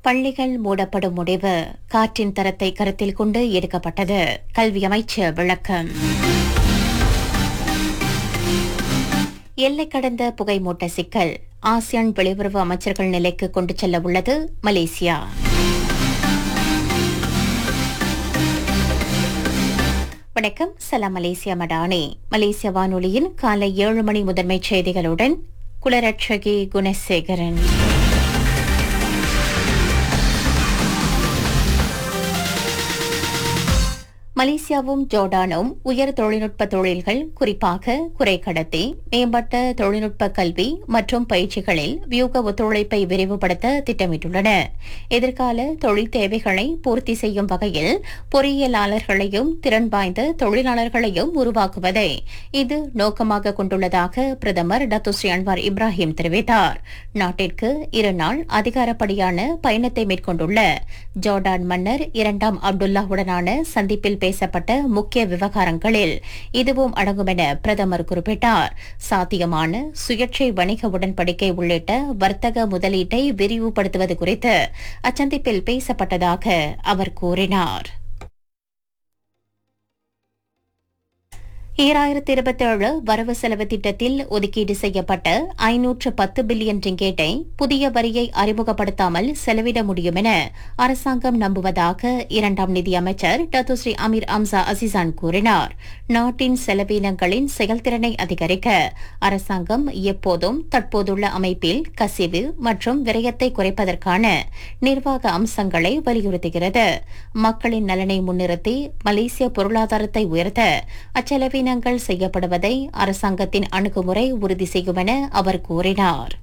பள்ளிகள் மூடப்படும் முடிவு காற்றின் தரத்தை கருத்தில் கொண்டு எடுக்கப்பட்டது கல்வி அமைச்சர் விளக்கம் எல்லை கடந்த புகை மூட்ட சிக்கல் ஆசியான் வெளியுறவு அமைச்சர்கள் நிலைக்கு கொண்டு செல்ல உள்ளது மலேசியா வணக்கம் சலாம் மலேசியா மடானி மலேசிய வானொலியின் காலை ஏழு மணி முதன்மை செய்திகளுடன் குலரட்சகி குணசேகரன் மலேசியாவும் ஜோர்டானும் உயர் தொழில்நுட்ப தொழில்கள் குறிப்பாக குறைக்கடத்தி மேம்பட்ட தொழில்நுட்ப கல்வி மற்றும் பயிற்சிகளில் வியூக ஒத்துழைப்பை விரிவுபடுத்த திட்டமிட்டுள்ளன எதிர்கால தொழில் தேவைகளை பூர்த்தி செய்யும் வகையில் பொறியியலாளர்களையும் திறன் வாய்ந்த தொழிலாளர்களையும் உருவாக்குவதை இது நோக்கமாக கொண்டுள்ளதாக பிரதமர் டத்துஸ்ரீ அன்வார் இப்ராஹிம் தெரிவித்தார் நாட்டிற்கு இரு நாள் அதிகாரப்படியான பயணத்தை மேற்கொண்டுள்ள ஜோர்டான் மன்னர் இரண்டாம் அப்துல்லாவுடனான சந்திப்பில் பேசப்பட்ட முக்கிய விவகாரங்களில் இதுவும் அடங்கும் என பிரதமர் குறிப்பிட்டார் சாத்தியமான சுயேட்சை வணிக உடன்படிக்கை உள்ளிட்ட வர்த்தக முதலீட்டை விரிவுபடுத்துவது குறித்து அச்சந்திப்பில் பேசப்பட்டதாக அவர் கூறினார் ஈராயிரத்தி இருபத்தேழு வரவு செலவு திட்டத்தில் ஒதுக்கீடு செய்யப்பட்ட ஐநூற்று பத்து பில்லியன் ரிங்கேட்டை புதிய வரியை அறிமுகப்படுத்தாமல் செலவிட முடியும் என அரசாங்கம் நம்புவதாக இரண்டாம் நிதியமைச்சர் டத்துஸ்ரீ அமீர் அம்சா அசிசான் கூறினார் நாட்டின் செலவினங்களின் செயல்திறனை அதிகரிக்க அரசாங்கம் எப்போதும் தற்போதுள்ள அமைப்பில் கசிவு மற்றும் விரயத்தை குறைப்பதற்கான நிர்வாக அம்சங்களை வலியுறுத்துகிறது மக்களின் நலனை முன்னிறுத்தி மலேசிய பொருளாதாரத்தை உயர்த்த அச்செலவின செலவினங்கள் செய்யப்படுவதை அரசாங்கத்தின் அணுகுமுறை உறுதி செய்யும் என அவர் கூறினார்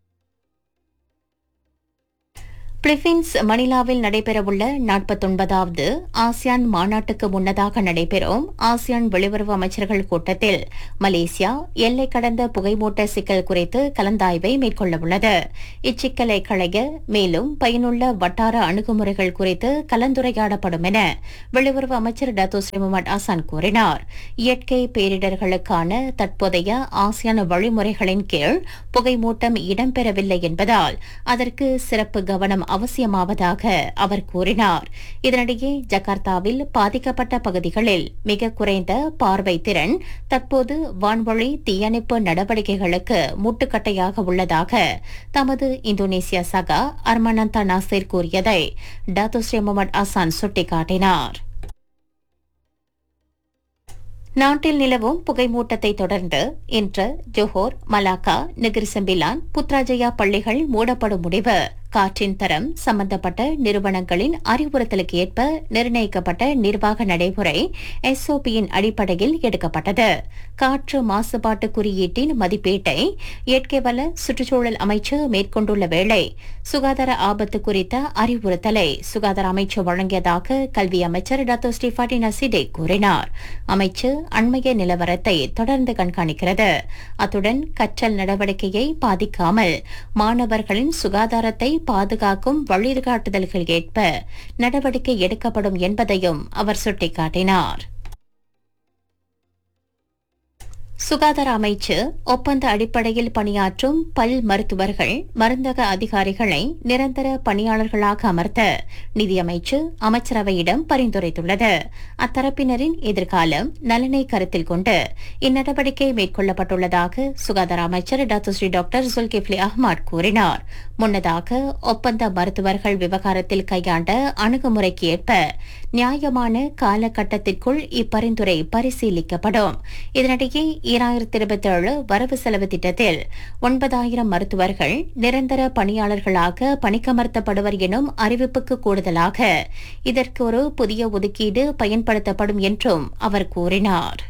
பிலிப்பீன்ஸ் மணிலாவில் நடைபெறவுள்ள நாற்பத்தொன்பதாவது ஆசியான் மாநாட்டுக்கு முன்னதாக நடைபெறும் ஆசியான் வெளியுறவு அமைச்சர்கள் கூட்டத்தில் மலேசியா எல்லை கடந்த புகைமூட்ட சிக்கல் குறித்து கலந்தாய்வை மேற்கொள்ளவுள்ளது இச்சிக்கலை களைய மேலும் பயனுள்ள வட்டார அணுகுமுறைகள் குறித்து கலந்துரையாடப்படும் என வெளியுறவு அமைச்சர் டத்தோ ஸ்ரீமுகமது ஆசான் கூறினார் இயற்கை பேரிடர்களுக்கான தற்போதைய ஆசியான் வழிமுறைகளின் கீழ் புகைமூட்டம் இடம்பெறவில்லை என்பதால் அதற்கு சிறப்பு கவனம் அவசியமாவதாக அவர் கூறினார் இதனிடையே ஜகார்த்தாவில் பாதிக்கப்பட்ட பகுதிகளில் மிக குறைந்த பார்வை திறன் தற்போது வான்வழி தீயணைப்பு நடவடிக்கைகளுக்கு முட்டுக்கட்டையாக உள்ளதாக தமது இந்தோனேசிய சகா அர்மனந்தா நாசிர் கூறியதை டாத்துஸ்ரீ முகமது அசான் சுட்டிக்காட்டினார் நாட்டில் நிலவும் புகைமூட்டத்தை தொடர்ந்து இன்று ஜோஹோர் மலாக்கா நெகிரிசம்பிலான் புத்ராஜயா பள்ளிகள் மூடப்படும் முடிவு காற்றின் தரம் சம்பந்தப்பட்ட நிறுவனங்களின் அறிவுறுத்தலுக்கு ஏற்ப நிர்ணயிக்கப்பட்ட நிர்வாக நடைமுறை எஸ்ஓபியின் அடிப்படையில் எடுக்கப்பட்டது காற்று மாசுபாட்டு குறியீட்டின் மதிப்பீட்டை இயற்கை வள சுற்றுச்சூழல் அமைச்சு மேற்கொண்டுள்ள வேளை சுகாதார ஆபத்து குறித்த அறிவுறுத்தலை சுகாதார அமைச்சு வழங்கியதாக கல்வி அமைச்சர் டாக்டர் ஸ்ரீஃபாட்டினா சிடே கூறினார் அமைச்சு அண்மைய நிலவரத்தை தொடர்ந்து கண்காணிக்கிறது அத்துடன் கற்றல் நடவடிக்கையை பாதிக்காமல் மாணவர்களின் சுகாதாரத்தை பாதுகாக்கும் வழிகாட்டுதல்கள் ஏற்ப நடவடிக்கை எடுக்கப்படும் என்பதையும் அவர் சுட்டிக்காட்டினார் சுகாதார அமைச்சு ஒப்பந்த அடிப்படையில் பணியாற்றும் பல் மருத்துவர்கள் மருந்தக அதிகாரிகளை நிரந்தர பணியாளர்களாக அமர்த்த நிதியமைச்சு அமைச்சரவையிடம் பரிந்துரைத்துள்ளது அத்தரப்பினரின் எதிர்காலம் நலனை கருத்தில் கொண்டு இந்நடவடிக்கை மேற்கொள்ளப்பட்டுள்ளதாக சுகாதார அமைச்சர் doctor Sri doctor Zulkifli Ahmad கூறினார் முன்னதாக ஒப்பந்த மருத்துவர்கள் விவகாரத்தில் கையாண்ட அணுகுமுறைக்கு ஏற்ப நியாயமான காலகட்டத்திற்குள் இப்பரிந்துரை பரிசீலிக்கப்படும் இதனிடையே ஈராயிரத்தி இருபத்தி ஏழு வரவு செலவு திட்டத்தில் ஒன்பதாயிரம் மருத்துவர்கள் நிரந்தர பணியாளர்களாக பணிக்கமர்த்தப்படுவர் எனும் அறிவிப்புக்கு கூடுதலாக இதற்கு ஒரு புதிய ஒதுக்கீடு பயன்படுத்தப்படும் என்றும் அவர் கூறினார்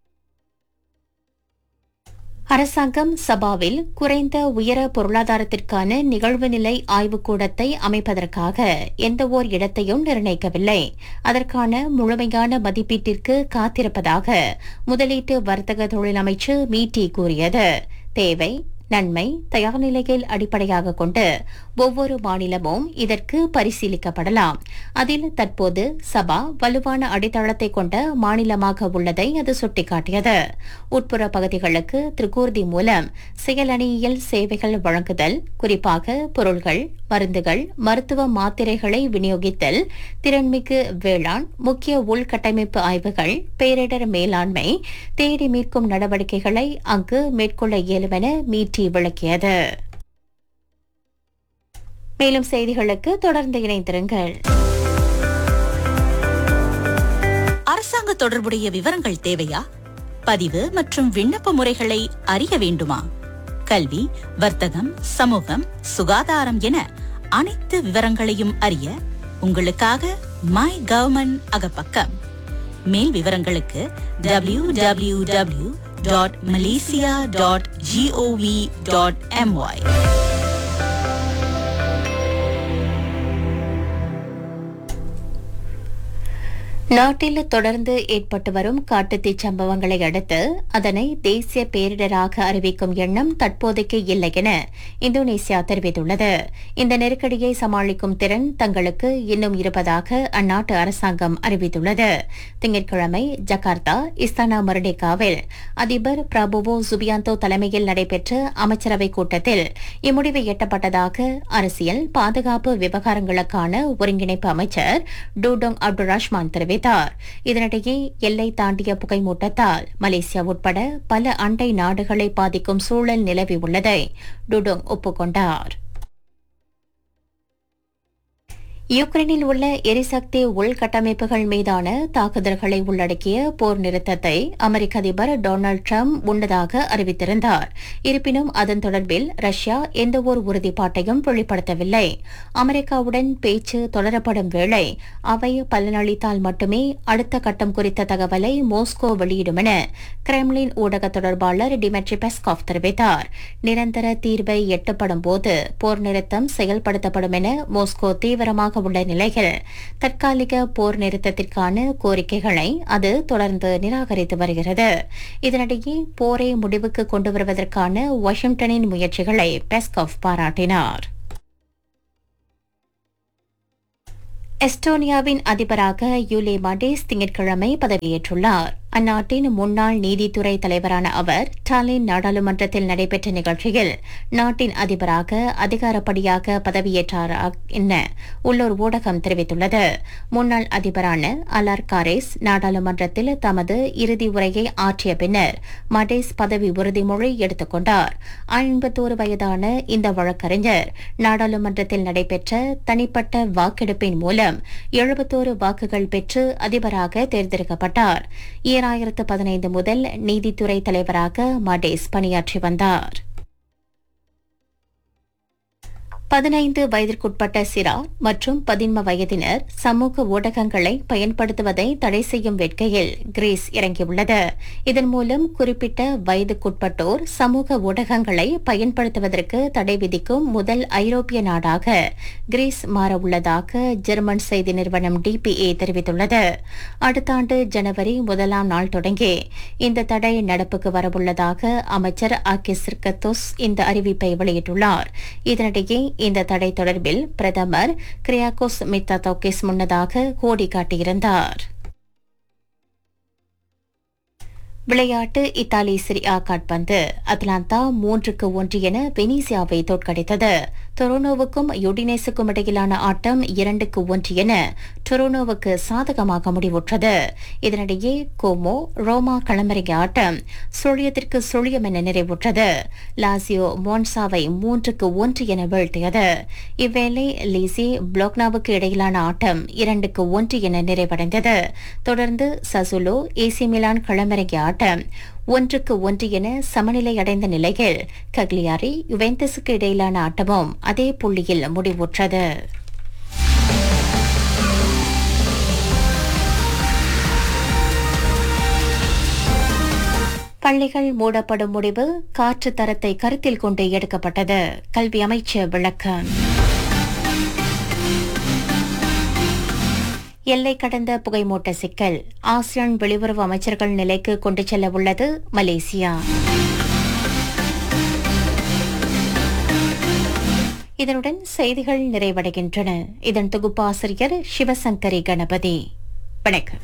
அரசாங்கம் சபாவில் குறைந்த உயர பொருளாதாரத்திற்கான நிகழ்வு நிலை ஆய்வுக்கூடத்தை அமைப்பதற்காக எந்தவோர் இடத்தையும் நிர்ணயிக்கவில்லை அதற்கான முழுமையான மதிப்பீட்டிற்கு காத்திருப்பதாக முதலீட்டு வர்த்தக தொழில் அமைச்சு மீட்டி கூறியது தேவை நன்மை தயார் நிலையில் அடிப்படையாக கொண்டு ஒவ்வொரு மாநிலமும் இதற்கு பரிசீலிக்கப்படலாம் அதில் தற்போது சபா வலுவான அடித்தளத்தை கொண்ட மாநிலமாக உள்ளதை அது சுட்டிக்காட்டியது உட்புற பகுதிகளுக்கு திரிகூர்தி மூலம் செயலணியியல் சேவைகள் வழங்குதல் குறிப்பாக பொருள்கள் மருந்துகள் மருத்துவ மாத்திரைகளை விநியோகித்தல் திறன்மிகு வேளாண் முக்கிய உள்கட்டமைப்பு ஆய்வுகள் பேரிடர் மேலாண்மை தேடி மீட்கும் நடவடிக்கைகளை அங்கு மேற்கொள்ள இயலும் என மீட்டி விளக்கியது மேலும் செய்திகளுக்கு தொடர்ந்து இணைந்திருங்கள் அரசாங்க தொடர்புடைய விவரங்கள் தேவையா பதிவு மற்றும் விண்ணப்ப முறைகளை அறிய வேண்டுமா கல்வி வர்த்தகம் சமூகம் சுகாதாரம் என அனைத்து விவரங்களையும் அறிய உங்களுக்காக மை கவர்மெண்ட் அகப்பக்கம் மேல் விவரங்களுக்கு W W W dot Malaysia dot GOV dot MY நாட்டில் தொடர்ந்து ஏற்பட்டு வரும் காட்டுத்தீ சம்பவங்களை அடுத்து அதனை தேசிய பேரிடராக அறிவிக்கும் எண்ணம் தற்போதைக்கு இல்லை என இந்தோனேசியா தெரிவித்துள்ளது இந்த நெருக்கடியை சமாளிக்கும் திறன் தங்களுக்கு இன்னும் இருப்பதாக அந்நாட்டு அரசாங்கம் அறிவித்துள்ளது திங்கட்கிழமை ஜகார்த்தா இஸ்தானா மர்டேகாவில் அதிபர் பிரபுவோ சுபியாந்தோ தலைமையில் நடைபெற்ற அமைச்சரவைக் கூட்டத்தில் இம்முடிவு எட்டப்பட்டதாக அரசியல் பாதுகாப்பு விவகாரங்களுக்கான ஒருங்கிணைப்பு அமைச்சர் டூடோங் அப்துல் ரஹ்மான் தெரிவித்தார் இதனிடையே எல்லை தாண்டிய புகைமூட்டத்தால் மலேசியா உட்பட பல அண்டை நாடுகளை பாதிக்கும் சூழல் நிலவி உள்ளதை டுடோங் ஒப்புக்கொண்டார் யுக்ரைனில் உள்ள எரிசக்தி உள்கட்டமைப்புகள் மீதான தாக்குதல்களை உள்ளடக்கிய போர் நிறுத்தத்தை அமெரிக்க அதிபர் டொனால்டு டிரம்ப் முன்னதாக அறிவித்திருந்தார் இருப்பினும் அதன் தொடர்பில் ரஷ்யா எந்தவொரு உறுதிப்பாட்டையும் வெளிப்படுத்தவில்லை அமெரிக்காவுடன் பேச்சு தொடரப்படும் வேளை அவை பலனளித்தால் மட்டுமே அடுத்த கட்டம் குறித்த தகவலை மோஸ்கோ வெளியிடும் என கிரெம்லின் ஊடக தொடர்பாளர் டிமெட்ரி பெஸ்காவ் தெரிவித்தார் நிரந்தர தீர்வை எட்டப்படும் போது போர் நிறுத்தம் செயல்படுத்தப்படும் என மோஸ்கோ தீவிரமாக உள்ள நிலையில் தற்காலிக போர் நிறுத்தத்திற்கான கோரிக்கைகளை அது தொடர்ந்து நிராகரித்து வருகிறது இதனிடையே போரை முடிவுக்கு கொண்டு வருவதற்கான வாஷிங்டனின் முயற்சிகளை பெஸ்காவ் பாராட்டினார் எஸ்டோனியாவின் அதிபராக யூலே மாடேஸ் திங்கட்கிழமை பதவியேற்றுள்ளார் அந்நாட்டின் முன்னாள் நீதித்துறை தலைவரான அவர் டாலின் நாடாளுமன்றத்தில் நடைபெற்ற நிகழ்ச்சியில் நாட்டின் அதிபராக அதிகாரப்படியாக பதவியேற்றார் என உள்ளூர் ஊடகம் தெரிவித்துள்ளது முன்னாள் அதிபரான அலார் காரேஸ் நாடாளுமன்றத்தில் தமது இறுதி உரையை ஆற்றிய பின்னர் மடேஸ் பதவி உறுதிமொழி எடுத்துக் கொண்டார் ஐம்பத்தோரு வயதான இந்த வழக்கறிஞர் நாடாளுமன்றத்தில் நடைபெற்ற தனிப்பட்ட வாக்கெடுப்பின் மூலம் எழுபத்தோரு வாக்குகள் பெற்று அதிபராக தேர்ந்தெடுக்கப்பட்டார் ஈராயிரத்து பதினைந்து முதல் நீதித்துறை தலைவராக மடேஸ் பணியாற்றி வந்தார் பதினைந்து வயதிற்குட்பட்ட சிறார் மற்றும் பதின்ம வயதினர் சமூக ஊடகங்களை பயன்படுத்துவதை தடை செய்யும் வேட்கையில் கிரீஸ் இறங்கியுள்ளது இதன் மூலம் குறிப்பிட்ட வயதுக்குட்பட்டோர் சமூக ஊடகங்களை பயன்படுத்துவதற்கு தடை விதிக்கும் முதல் ஐரோப்பிய நாடாக கிரீஸ் மாறவுள்ளதாக ஜெர்மன் செய்தி நிறுவனம் டிபிஏ தெரிவித்துள்ளது அடுத்த ஆண்டு ஜனவரி முதலாம் நாள் தொடங்கி இந்த தடை நடப்புக்கு வரவுள்ளதாக அமைச்சர் ஆகிஸ் சிர்கத்தோஸ் இந்த அறிவிப்பை வெளியிட்டுள்ளார் இதனிடையே இந்த தடை தொடர்பில் பிரதமர் கிரியாகோஸ் மித்தாதோகிஸ் முன்னதாக கோடி காட்டியிருந்தார் விளையாட்டு இத்தாலி சிரியா காட்பந்து அட்லாந்தா மூன்றுக்கு ஒன்று என வெனிசியாவை தோற்கடித்தது டொரோனோவுக்கும் யுடினேஸுக்கும் இடையிலான ஆட்டம் இரண்டுக்கு ஒன்று என டொரோனோவுக்கு சாதகமாக முடிவுற்றது இதனிடையே கோமோ ரோமா களமிறங்கிய ஆட்டம் சுழியத்திற்கு சுழியம் என நிறைவுற்றது லாசியோ மோன்சாவை மூன்றுக்கு ஒன்று என வீழ்த்தியது இவ்வேளை லீசி புளோக்னாவுக்கு இடையிலான ஆட்டம் இரண்டுக்கு ஒன்று என நிறைவடைந்தது தொடர்ந்து சசுலோ ஏசி மிலான் களமிறங்கிய ஆட்டம் ஒன்றுக்கு ஒன்று என சமநிலை அடைந்த நிலையில் கக்லியாரி யுவெந்தஸுக்கு இடையிலான ஆட்டமும் அதே புள்ளியில் முடிவுற்றது பள்ளிகள் மூடப்படும் முடிவு காற்று தரத்தை கருத்தில் கொண்டு எடுக்கப்பட்டது கல்வி அமைச்சர் விளக்கம் எல்லை கடந்த புகைமூட்ட சிக்கல் ஆசியான் வெளியுறவு அமைச்சர்கள் நிலைக்கு கொண்டு செல்ல உள்ளது மலேசியா இதனுடன் செய்திகள் நிறைவடைகின்றன இதன் தொகுப்பாசிரியர் சிவசங்கரி கணபதி வணக்கம்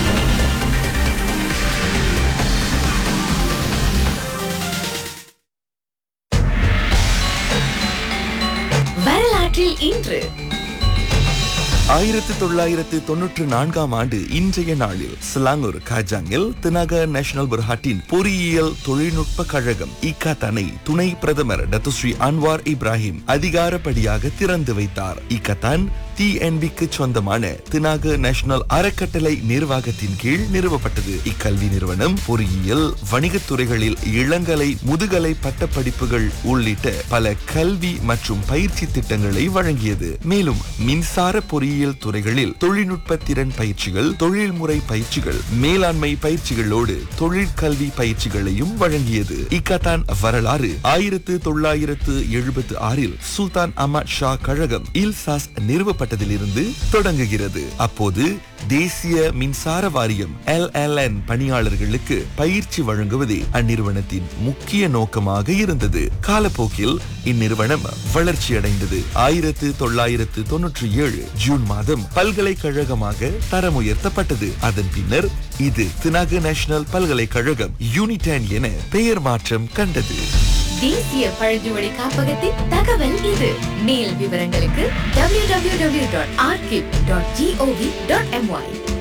வரலாற்றில் இன்று ஆயிரத்தி தொள்ளாயிரத்து தொன்னூற்று நான்காம் ஆண்டு இன்றைய நாளில் சிலாங்கூர் காஜாங்கில் தினக நேஷனல் புர்ஹாட்டின் பொறியியல் தொழில்நுட்ப கழகம் இக்கத்தனை துணை பிரதமர் டத்துஸ்ரீ அன்வார் இப்ராஹிம் அதிகாரப்படியாக திறந்து வைத்தார் இக்கத்தான் டிஎன்பிக்கு சொந்தமான தினாக நேஷனல் அறக்கட்டளை நிர்வாகத்தின் கீழ் நிறுவப்பட்டது இக்கல்வி நிறுவனம் பொறியியல் வணிகத் துறைகளில் இளங்கலை முதுகலை பட்டப்படிப்புகள் உள்ளிட்ட பல கல்வி மற்றும் பயிற்சி திட்டங்களை வழங்கியது மேலும் மின்சார பொறியியல் துறைகளில் தொழில்நுட்ப திறன் பயிற்சிகள் தொழில்முறை பயிற்சிகள் மேலாண்மை பயிற்சிகளோடு தொழிற்கல்வி பயிற்சிகளையும் வழங்கியது இக்கத்தான் வரலாறு ஆயிரத்து தொள்ளாயிரத்து எழுபத்து ஆறில் சுல்தான் அஹமத் ஷா கழகம் இல்சாஸ் நிறுவப்பட்டதிலிருந்து தொடங்குகிறது அப்போது தேசிய மின்சார வாரியம் எல்எல்என் பணியாளர்களுக்கு பயிற்சி வழங்குவதே அந்நிறுவனத்தின் முக்கிய நோக்கமாக இருந்தது காலப்போக்கில் இந்நிறுவனம் வளர்ச்சியடைந்தது ஆயிரத்து தொள்ளாயிரத்து தொன்னூற்றி ஏழு ஜூன் மாதம் பல்கலைக்கழகமாக தரம் உயர்த்தப்பட்டது அதன் பின்னர் இது தினாகு நேஷனல் பல்கலைக்கழகம் யூனிடென் என பெயர் மாற்றம் கண்டது தேசிய பழங்குடி காப்பகத்தின் தகவல் இது மேல் விவரங்களுக்கு www.archive.gov.my